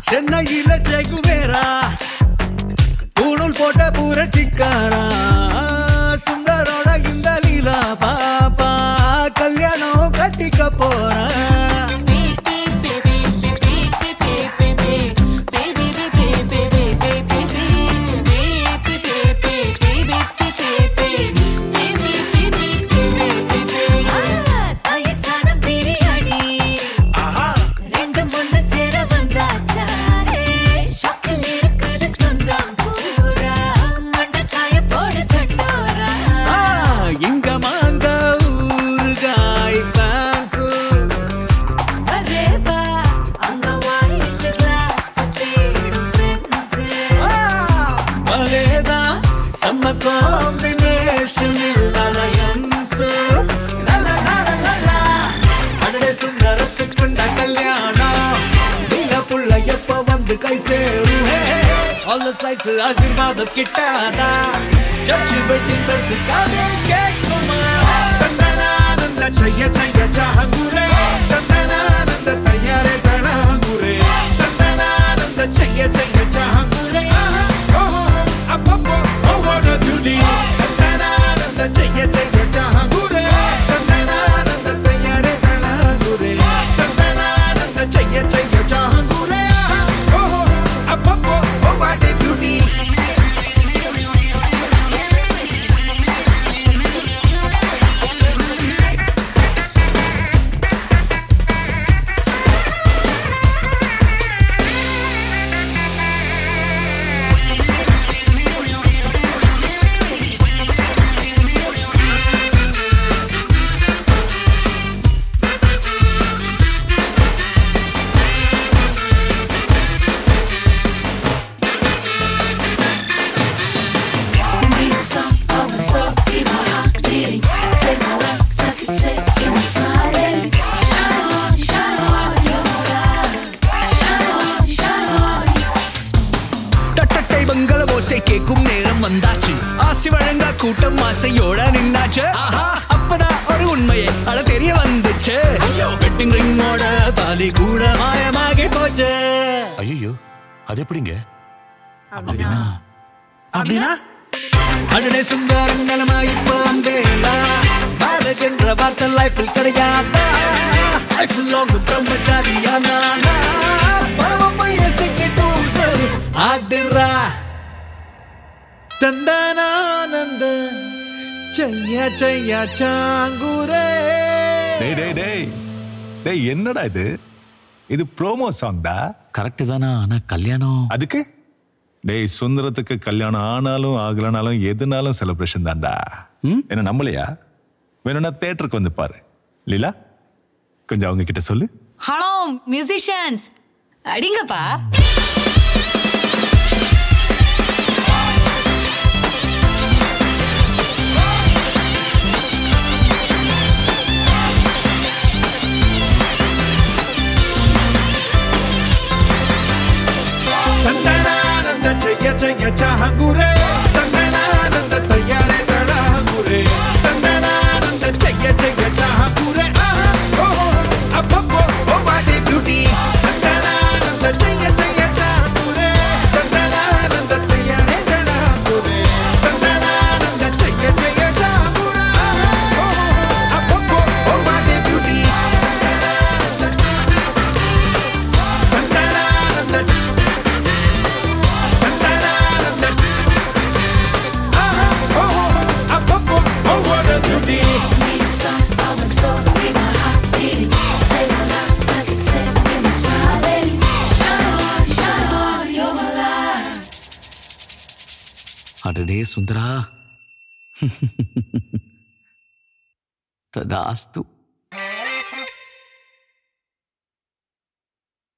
சென்னையில செகுவேரா தூணூல் போட்ட புரட்சிக்காரா சுந்தரோட இந்த லீலா பாப்பா கல்யாணம் கட்டிக்க போறா தயிர் சாதம் பிரியாணி ரெண்டும் ஒண்ணு சேர வந்தாச்சா ஷாக்கில் இருக்குது சொந்தம் பூரா மண்டக்காய போடு கட்டோரா ஆ, இங்க மாங்க ஊறுகாய் ஃபேன்ஸு வரேவா அங்க வாயில கிளாஸ் தேடும் ஃப்ரெண்ட்ஸ் மலேதா செம்ம காம்பினேஷன் அலையன்ஸ் அடடே சுந்தரத்துக்குண்ட கல்யாணம் நீல புள்ள எப்ப வந்து கை சேரும் ஆல் சைட்ஸ் ஆசீர்வாதம் கிட்டாதா சர்ச்சு வெட்டிங் பெல்ஸ் காதே கேட்குமா ತಂದನಾನಂದ ಚಯ್ಯ ಚಯ್ಯ ಚಹಂಗುರೆ ತಂದನಾನಂದ ತಯ್ಯಾರೆ ತಣಂಗುರೆ ತಂದನಾನಂದ ಚಯ್ಯ ಚಯ್ಯ ಚಹಂಗುರೆ ಅಪ್ಪಪ್ಪೋ ಅವನ ದುಡಿ ತಂದನಾನಂದ ಚಯ್ಯ ಚಯ್ಯ ಚಹಂಗುರೆ ತಂದನಾನಂದ ತಯ್ಯಾರೆ ತಣಂಗುರೆ ತಂದನಾನಂದ ಚಯ್ಯ ಚಯ್ಯ ಚಹಂಗುರೆ ಅಪ್ಪಪ್ಪೋ ಅವನ ದುಡಿ தட்டட்டை பங்கள ஓசை கேட்கும் நேரம் வந்தாச்சு ஆசி வழங்க கூட்டம் ஆசையோட நின்னாச்சு ஆஹா அப்பதான் ஒரு உண்மையே அட தெரிய வந்துச்சு ஐயோ வெட்டிங் ரிங்கோட தாலி கூட மாயமாகி போச்சு ஐயோ அது எப்படிங்க அப்படின்னா அடனே சுந்தரங்களமா இப்போ வந்தேடா மேரேஜ் என்ற வார்த்தை லைஃபில் கிடையாதா லைஃப் லாங் பிரம்மச்சாரியா நானா பாவம் பையசுக்கு டூசல் ஆடுறா ತಂದನಾನಂದ ಚಯ್ಯ ಚಯ್ಯ ಚಾಂಗುರೇ டேய் டேய் டேய் டேய் என்னடா இது இது ப்ரோமோ சாங்டா கரெக்ட் தானா ஆனா கல்யாணம் அதுக்கு டேய் சுந்தரத்துக்கு கல்யாணம் ஆனாலும் ஆகலனாலும் எதுனாலும் செலிப்ரேஷன் தான்டா என்ன நம்மளையா வேணும்னா தேட்டருக்கு வந்து பாரு லீலா கொஞ்சம் அவங்க கிட்ட சொல்லு ஹலோ மியூசிஷியன்ஸ் அடிங்கப்பா ತಂದನಾನಂದ ಚಯ್ಯ ಚಯ್ಯ ಚಾಂಗುರೇ ತಂದನಾನಂದ ತಯ್ಯಾರೆ ತಳಂಗುರೇ ತಂದನಾನಂದ ಚಯ್ಯ ಚಯ್ಯ ಚಾಂಗುರೇ ಅಪ್ಪಪ್ಪೋ ಮಾಡಿ ಡ್ಯೂಟಿ ತಂದನಾನಂದ ಚಯ್ಯ ಚಯ್ಯ ಚಾಂಗುರೇ ತಂದನಾನಂದ ತಯ್ಯಾರೆ ತಳಂಗುರೇ ತಂದನಾನಂದ ಚಯ್ಯ ಚಯ್ಯ ಚಾಂಗುರೇ ಅಪ್ಪಪ್ಪೋ ಮಾಡಿ ಡ್ಯೂಟಿ ತಂದನಾನಂದ அடடே சுந்தரா ததாஸ்து